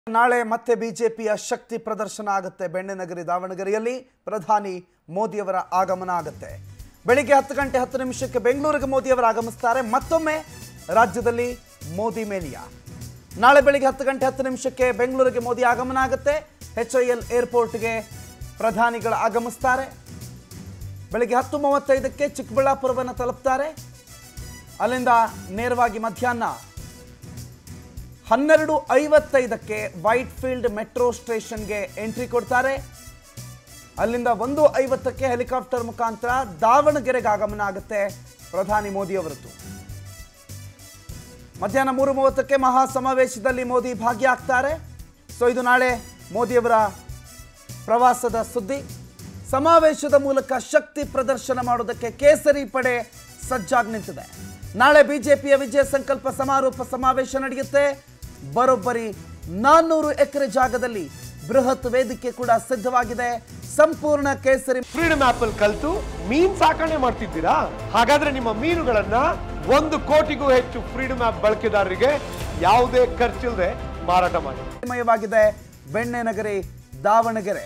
ನಾಳೆ ಮತ್ತೆ ಬಿಜೆಪಿಯ ಶಕ್ತಿ ಪ್ರದರ್ಶನ ಆಗುತ್ತೆ ಬೆಣ್ಣೆನಗರಿ ದಾವಣಗೆರೆಯಲ್ಲಿ ಪ್ರಧಾನಿ ಮೋದಿಯವರ ಆಗಮನ ಆಗುತ್ತೆ ಬೆಳಿಗ್ಗೆ ಹತ್ತು ಗಂಟೆ ಹತ್ತು ನಿಮಿಷಕ್ಕೆ ಬೆಂಗಳೂರಿಗೆ ಮೋದಿಯವರು ಆಗಮಿಸ್ತಾರೆ ಮತ್ತೊಮ್ಮೆ ರಾಜ್ಯದಲ್ಲಿ ಮೋದಿ ಮೇಲಿಯಾ ನಾಳೆ ಬೆಳಿಗ್ಗೆ ಹತ್ತು ಗಂಟೆ ಹತ್ತು ನಿಮಿಷಕ್ಕೆ ಬೆಂಗಳೂರಿಗೆ ಮೋದಿ ಆಗಮನ ಆಗುತ್ತೆ ಎಚ್ ಐ ಎಲ್ ಏರ್ಪೋರ್ಟ್ಗೆ ಪ್ರಧಾನಿಗಳು ಆಗಮಿಸ್ತಾರೆ ಬೆಳಿಗ್ಗೆ ಹತ್ತು ಮೂವತ್ತೈದಕ್ಕೆ ಚಿಕ್ಕಬಳ್ಳಾಪುರವನ್ನು ತಲುಪ್ತಾರೆ ಅಲ್ಲಿಂದ ನೇರವಾಗಿ ಮಧ್ಯಾಹ್ನ ಹನ್ನೆರಡು ಐವತ್ತೈದಕ್ಕೆ ವೈಟ್ ಫೀಲ್ಡ್ ಮೆಟ್ರೋ ಸ್ಟೇಷನ್ಗೆ ಎಂಟ್ರಿ ಕೊಡ್ತಾರೆ ಅಲ್ಲಿಂದ ಒಂದು ಐವತ್ತಕ್ಕೆ ಹೆಲಿಕಾಪ್ಟರ್ ಮುಖಾಂತರ ದಾವಣಗೆರೆಗೆ ಆಗಮನ ಆಗುತ್ತೆ ಪ್ರಧಾನಿ ಮೋದಿ ಅವರದ್ದು ಮಧ್ಯಾಹ್ನ ಮೂರು ಮೂವತ್ತಕ್ಕೆ ಮಹಾ ಸಮಾವೇಶದಲ್ಲಿ ಮೋದಿ ಭಾಗಿಯಾಗ್ತಾರೆ ಸೊ ಇದು ನಾಳೆ ಮೋದಿಯವರ ಪ್ರವಾಸದ ಸುದ್ದಿ ಸಮಾವೇಶದ ಮೂಲಕ ಶಕ್ತಿ ಪ್ರದರ್ಶನ ಮಾಡೋದಕ್ಕೆ ಕೇಸರಿ ಪಡೆ ಸಜ್ಜಾಗಿ ನಿಂತಿದೆ ನಾಳೆ ಬಿಜೆಪಿಯ ವಿಜಯ ಸಂಕಲ್ಪ ಸಮಾರೋಪ ಸಮಾವೇಶ ನಡೆಯುತ್ತೆ ಬರೋಬ್ಬರಿ ನಾನ್ನೂರು ಎಕರೆ ಜಾಗದಲ್ಲಿ ಬೃಹತ್ ವೇದಿಕೆ ಕೂಡ ಸಿದ್ಧವಾಗಿದೆ ಸಂಪೂರ್ಣ ಕೇಸರಿ ಫ್ರೀಡಮ್ ಆಪ್ ಅಲ್ಲಿ ಕಲ್ತು ಮೀನ್ ಸಾಕಣೆ ಮಾಡ್ತಿದ್ದೀರಾ ಹಾಗಾದ್ರೆ ನಿಮ್ಮ ಮೀನುಗಳನ್ನ ಒಂದು ಕೋಟಿಗೂ ಹೆಚ್ಚು ಫ್ರೀಡಮ್ ಆಪ್ ಬಳಕೆದಾರರಿಗೆ ಯಾವುದೇ ಖರ್ಚಿಲ್ಲದೆ ಮಾರಾಟ ಮಾಡಿ ಮಯವಾಗಿದೆ ಬೆಣ್ಣೆ ನಗರಿ ದಾವಣಗೆರೆ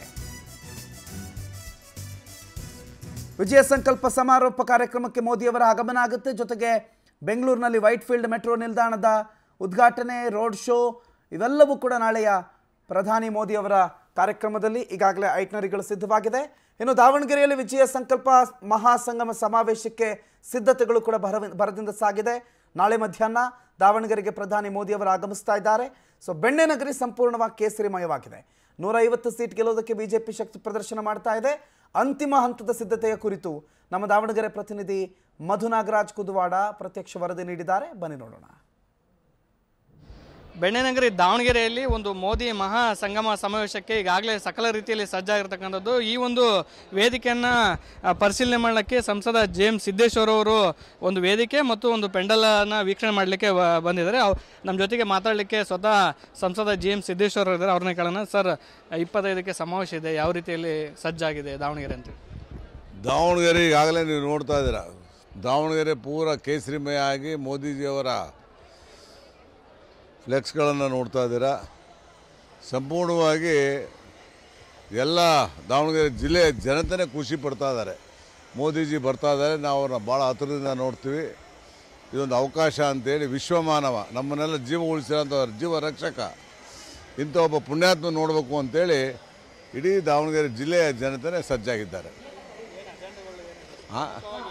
ವಿಜಯ ಸಂಕಲ್ಪ ಸಮಾರೋಪ ಕಾರ್ಯಕ್ರಮಕ್ಕೆ ಮೋದಿಯವರ ಆಗಮನ ಆಗುತ್ತೆ ಜೊತೆಗೆ ಬೆಂಗಳೂರಿನಲ್ಲಿ ವೈಟ್ ಫೀಲ್ಡ್ ಮೆಟ್ರೋ ನಿಲ್ದಾಣದ ಉದ್ಘಾಟನೆ ರೋಡ್ ಶೋ ಇವೆಲ್ಲವೂ ಕೂಡ ನಾಳೆಯ ಪ್ರಧಾನಿ ಮೋದಿಯವರ ಕಾರ್ಯಕ್ರಮದಲ್ಲಿ ಈಗಾಗಲೇ ಐಟ್ನರಿಗಳು ಸಿದ್ಧವಾಗಿದೆ ಇನ್ನು ದಾವಣಗೆರೆಯಲ್ಲಿ ವಿಜಯ ಸಂಕಲ್ಪ ಮಹಾಸಂಗಮ ಸಮಾವೇಶಕ್ಕೆ ಸಿದ್ಧತೆಗಳು ಕೂಡ ಭರ ಭರದಿಂದ ಸಾಗಿದೆ ನಾಳೆ ಮಧ್ಯಾಹ್ನ ದಾವಣಗೆರೆಗೆ ಪ್ರಧಾನಿ ಮೋದಿಯವರು ಆಗಮಿಸ್ತಾ ಇದ್ದಾರೆ ಸೊ ಬೆಣ್ಣೆ ನಗರಿ ಸಂಪೂರ್ಣವಾಗಿ ಕೇಸರಿಮಯವಾಗಿದೆ ನೂರ ಐವತ್ತು ಸೀಟ್ ಗೆಲ್ಲೋದಕ್ಕೆ ಬಿಜೆಪಿ ಶಕ್ತಿ ಪ್ರದರ್ಶನ ಮಾಡ್ತಾ ಇದೆ ಅಂತಿಮ ಹಂತದ ಸಿದ್ಧತೆಯ ಕುರಿತು ನಮ್ಮ ದಾವಣಗೆರೆ ಪ್ರತಿನಿಧಿ ಮಧು ನಾಗರಾಜ್ ಕುದುವಾಡ ಪ್ರತ್ಯಕ್ಷ ವರದಿ ನೀಡಿದ್ದಾರೆ ಬನ್ನಿ ನೋಡೋಣ ಬೆಣ್ಣೆನಗರಿ ದಾವಣಗೆರೆಯಲ್ಲಿ ಒಂದು ಮೋದಿ ಮಹಾ ಸಂಗಮ ಸಮಾವೇಶಕ್ಕೆ ಈಗಾಗಲೇ ಸಕಲ ರೀತಿಯಲ್ಲಿ ಸಜ್ಜಾಗಿರ್ತಕ್ಕಂಥದ್ದು ಈ ಒಂದು ವೇದಿಕೆಯನ್ನು ಆ, ಪರಿಶೀಲನೆ ಮಾಡಲಿಕ್ಕೆ ಸಂಸದ ಜೆ ಎಂ ಸಿದ್ದೇಶ್ವರ ಅವರು ಒಂದು ವೇದಿಕೆ ಮತ್ತು ಒಂದು ಪೆಂಡಲನ್ನು ವೀಕ್ಷಣೆ ಮಾಡಲಿಕ್ಕೆ ಬಂದಿದ್ದಾರೆ ಅವ್- ನಮ್ಮ ಜೊತೆಗೆ ಮಾತಾಡಲಿಕ್ಕೆ ಸ್ವತಃ ಸಂಸದ ಜಿ ಎಂ ಸಿದ್ದೇಶ್ವರ ಇದ್ದಾರೆ ಅವ್ರನ್ನ ಕೇಳೋಣ ಸರ್ ಇಪ್ಪತ್ತೈದಕ್ಕೆ ಸಮಾವೇಶ ಇದೆ ಯಾವ ರೀತಿಯಲ್ಲಿ ಸಜ್ಜಾಗಿದೆ ದಾವಣಗೆರೆ ಅಂತ ದಾವಣಗೆರೆ ಈಗಾಗಲೇ ನೀವು ನೋಡ್ತಾ ಇದ್ದೀರ ದಾವಣಗೆರೆ ಪೂರ ಕೇಸರಿಮಯ ಆಗಿ ಮೋದಿಜಿಯವರ ಫ್ಲೆಕ್ಸ್ಗಳನ್ನು ನೋಡ್ತಾ ಇದ್ದೀರ ಸಂಪೂರ್ಣವಾಗಿ ಎಲ್ಲ ದಾವಣಗೆರೆ ಜಿಲ್ಲೆಯ ಜನತೆನೇ ಖುಷಿ ಪಡ್ತಾ ಇದ್ದಾರೆ ಮೋದಿಜಿ ಬರ್ತಾ ಇದ್ದಾರೆ ನಾವು ಅವ್ರನ್ನ ಭಾಳ ಹತ್ತಿರದಿಂದ ನೋಡ್ತೀವಿ ಇದೊಂದು ಅವಕಾಶ ಅಂತೇಳಿ ವಿಶ್ವಮಾನವ ನಮ್ಮನ್ನೆಲ್ಲ ಜೀವ ಉಳಿಸಿರೋಂಥ ಜೀವ ರಕ್ಷಕ ಇಂಥ ಒಬ್ಬ ಪುಣ್ಯಾತ್ಮ ನೋಡಬೇಕು ಅಂತೇಳಿ ಇಡೀ ದಾವಣಗೆರೆ ಜಿಲ್ಲೆಯ ಜನತೆನೇ ಸಜ್ಜಾಗಿದ್ದಾರೆ ಹಾಂ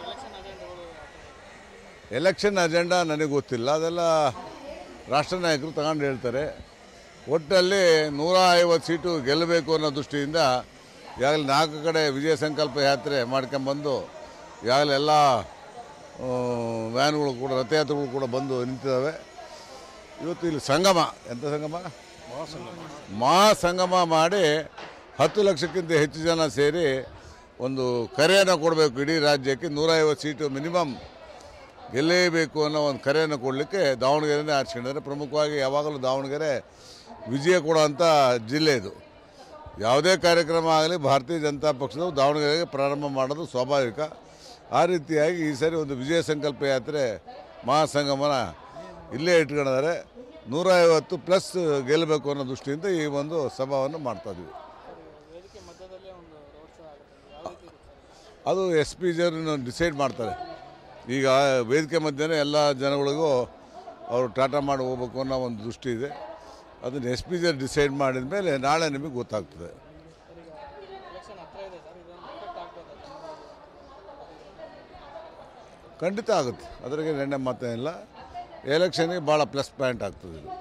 ಎಲೆಕ್ಷನ್ ಅಜೆಂಡಾ ನನಗೆ ಗೊತ್ತಿಲ್ಲ ಅದೆಲ್ಲ ರಾಷ್ಟ್ರ ನಾಯಕರು ತಗೊಂಡು ಹೇಳ್ತಾರೆ ಒಟ್ಟಲ್ಲಿ ನೂರ ಐವತ್ತು ಸೀಟು ಗೆಲ್ಲಬೇಕು ಅನ್ನೋ ದೃಷ್ಟಿಯಿಂದ ಈಗಾಗಲೇ ನಾಲ್ಕು ಕಡೆ ವಿಜಯ ಸಂಕಲ್ಪ ಯಾತ್ರೆ ಮಾಡ್ಕೊಂಬಂದು ಈಗಾಗಲೇ ಎಲ್ಲ ಆ, ವ್ಯಾನ್ಗಳು ಕೂಡ ರಥಯಾತ್ರೆಗಳು ಕೂಡ ಬಂದು ನಿಂತಿದ್ದಾವೆ ಇವತ್ತು ಇಲ್ಲಿ ಸಂಗಮ ಎಂಥ ಸಂಗಮ ಮಹಾ ಸಂಗಮ ಮಾಡಿ ಹತ್ತು ಲಕ್ಷಕ್ಕಿಂತ ಹೆಚ್ಚು ಜನ ಸೇರಿ ಒಂದು ಕರೆಯನ್ನು ಕೊಡಬೇಕು ಇಡೀ ರಾಜ್ಯಕ್ಕೆ ನೂರೈವತ್ತು ಸೀಟು ಮಿನಿಮಮ್ ಗೆಲ್ಲೇಬೇಕು ಅನ್ನೋ ಒಂದು ಕರೆಯನ್ನು ಕೊಡಲಿಕ್ಕೆ ದಾವಣಗೆರೆನೇ ಆರಿಸ್ಕೊಂಡಿದ್ದಾರೆ ಪ್ರಮುಖವಾಗಿ ಯಾವಾಗಲೂ ದಾವಣಗೆರೆ ವಿಜಯ ಕೊಡುವಂಥ ಜಿಲ್ಲೆ ಇದು ಯಾವುದೇ ಕಾರ್ಯಕ್ರಮ ಆಗಲಿ ಭಾರತೀಯ ಜನತಾ ಪಕ್ಷದವು ದಾವಣಗೆರೆಗೆ ಪ್ರಾರಂಭ ಮಾಡೋದು ಸ್ವಾಭಾವಿಕ ಆ ರೀತಿಯಾಗಿ ಈ ಸರಿ ಒಂದು ವಿಜಯ ಸಂಕಲ್ಪ ಯಾತ್ರೆ ಮಹಾಸಂಗಮನ ಇಲ್ಲೇ ಇಟ್ಕೊಂಡಿದ್ದಾರೆ ನೂರ ಐವತ್ತು ಪ್ಲಸ್ ಗೆಲ್ಲಬೇಕು ಅನ್ನೋ ದೃಷ್ಟಿಯಿಂದ ಈ ಒಂದು ಸಭಾವನ್ನು ಮಾಡ್ತಾ ಇದ್ದೀವಿ ಅದು ಎಸ್ ಪಿ ಜಿಯವರು ಡಿಸೈಡ್ ಮಾಡ್ತಾರೆ ಈಗ ವೇದಿಕೆ ಮಧ್ಯೆ ಎಲ್ಲ ಜನಗಳಿಗೂ ಅವರು ಟಾಟಾ ಮಾಡಿ ಹೋಗ್ಬೇಕು ಅನ್ನೋ ಒಂದು ದೃಷ್ಟಿ ಇದೆ ಅದನ್ನು ಎಸ್ ಪಿ ಜಿಯವ್ರು ಡಿಸೈಡ್ ಮಾಡಿದ ಮೇಲೆ ನಾಳೆ ನಿಮಗೆ ಗೊತ್ತಾಗ್ತದೆ ಖಂಡಿತ ಆಗುತ್ತೆ ಅದ್ರಾಗೆ ನೆನ್ನೆ ಮಾತೇನಿಲ್ಲ ಎಲೆಕ್ಷನ್ಗೆ ಭಾಳ ಪ್ಲಸ್ ಪಾಯಿಂಟ್ ಆಗ್ತದೆ ಇದು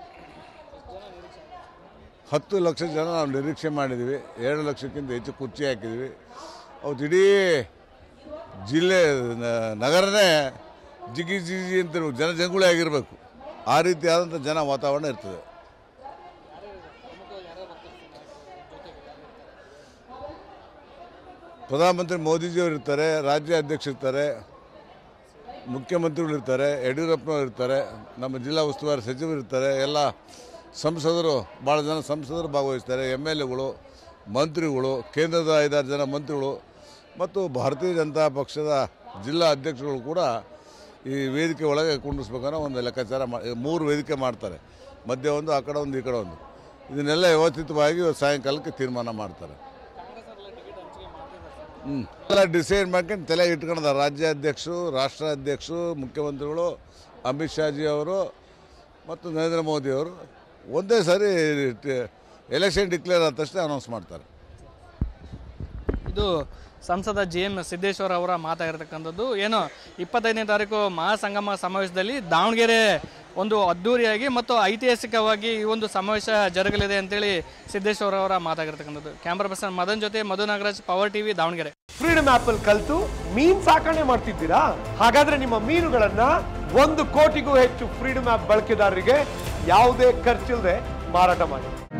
ಹತ್ತು ಲಕ್ಷ ಜನ ನಾವು ನಿರೀಕ್ಷೆ ಮಾಡಿದ್ದೀವಿ ಎರಡು ಲಕ್ಷಕ್ಕಿಂತ ಹೆಚ್ಚು ಕುರ್ಚಿ ಹಾಕಿದ್ದೀವಿ ಅವತ್ತು ಇಡೀ ಜಿಲ್ಲೆ ನ- ನಗರನೇ ಜಿಗಿ ಜಿಗಿ ಅಂತ ಜನ ಜಂಗುಳಿ ಆಗಿರಬೇಕು ಆ ರೀತಿಯಾದಂಥ ಜನ ವಾತಾವರಣ ಇರ್ತದೆ ಪ್ರಧಾನಮಂತ್ರಿ ಮೋದಿಜಿಯವರು ಇರ್ತಾರೆ ರಾಜ್ಯ ಅಧ್ಯಕ್ಷ ಇರ್ತಾರೆ ಮುಖ್ಯಮಂತ್ರಿಗಳು ಇರ್ತಾರೆ ಯಡಿಯೂರಪ್ಪನವ್ರು ಇರ್ತಾರೆ ನಮ್ಮ ಜಿಲ್ಲಾ ಉಸ್ತುವಾರಿ ಸಚಿವರು ಇರ್ತಾರೆ ಎಲ್ಲ ಸಂಸದರು ಭಾಳ ಜನ ಸಂಸದರು ಭಾಗವಹಿಸ್ತಾರೆ ಎಮ್ ಎಲ್ ಎಗಳು ಮಂತ್ರಿಗಳು ಕೇಂದ್ರದ ಐದಾರು ಜನ ಮಂತ್ರಿಗಳು ಮತ್ತು ಭಾರತೀಯ ಜನತಾ ಪಕ್ಷದ ಜಿಲ್ಲಾ ಅಧ್ಯಕ್ಷಗಳು ಕೂಡ ಈ ವೇದಿಕೆ ಒಳಗೆ ಕುಂಡಿಸ್ಬೇಕನ್ನೋ ಒಂದು ಲೆಕ್ಕಾಚಾರ ಮಾ ಮೂರು ವೇದಿಕೆ ಮಾಡ್ತಾರೆ ಮಧ್ಯೆ ಒಂದು ಆ ಕಡೆ ಒಂದು ಈ ಕಡೆ ಒಂದು ಇದನ್ನೆಲ್ಲ ವ್ಯವಸ್ಥಿತವಾಗಿ ಇವತ್ತು ಸಾಯಂಕಾಲಕ್ಕೆ ತೀರ್ಮಾನ ಮಾಡ್ತಾರೆ ಹ್ಞೂ ಎಲ್ಲ ಡಿಸೈಡ್ ಮಾಡ್ಕೊಂಡು ತಲೆಗೆ ಇಟ್ಕೊಂಡಿದ್ದಾರೆ ರಾಜ್ಯಾಧ್ಯಕ್ಷರು ರಾಷ್ಟ್ರ ಅಧ್ಯಕ್ಷರು ಮುಖ್ಯಮಂತ್ರಿಗಳು ಅಮಿತ್ ಶಾಜಿ ಅವರು ಮತ್ತು ನರೇಂದ್ರ ಮೋದಿ ಅವರು ಒಂದೇ ಸಾರಿ ಎಲೆಕ್ಷನ್ ಡಿಕ್ಲೇರ್ ಆದ ತಕ್ಷಣ ಅನೌನ್ಸ್ ಮಾಡ್ತಾರೆ ಇದು ಸಂಸದ ಜಿ ಎಂ ಸಿದ್ದೇಶ್ವರ ಅವರ ಮಾತಾಗಿರ್ತಕ್ಕಂಥದ್ದು ಏನು ಇಪ್ಪತ್ತೈದನೇ ತಾರೀಕು ಮಹಾಸಂಗಮ ಸಮಾವೇಶದಲ್ಲಿ ದಾವಣಗೆರೆ ಒಂದು ಅದ್ದೂರಿಯಾಗಿ ಮತ್ತು ಐತಿಹಾಸಿಕವಾಗಿ ಈ ಒಂದು ಸಮಾವೇಶ ಜರುಗಲಿದೆ ಅಂತೇಳಿ ಸಿದ್ದೇಶ್ವರ ಅವರ ಮಾತಾಗಿರ್ತಕ್ಕಂಥದ್ದು ಕ್ಯಾಮ್ರಾ ಪರ್ಸನ್ ಮದನ್ ಜೊತೆ Madhu Nagaraj power TV Davanagere freedom app ಅಲ್ಲಿ ಕಲ್ತು ಮೀನ್ ಸಾಕಣೆ ಮಾಡ್ತಿದ್ದೀರಾ ಹಾಗಾದ್ರೆ ನಿಮ್ಮ ಮೀನುಗಳನ್ನ ಒಂದು ಕೋಟಿಗೂ ಹೆಚ್ಚು ಫ್ರೀಡಮ್ ಆಪ್ ಬಳಕೆದಾರರಿಗೆ ಯಾವುದೇ ಖರ್ಚಿಲ್ಲದೆ ಮಾರಾಟ ಮಾಡಿ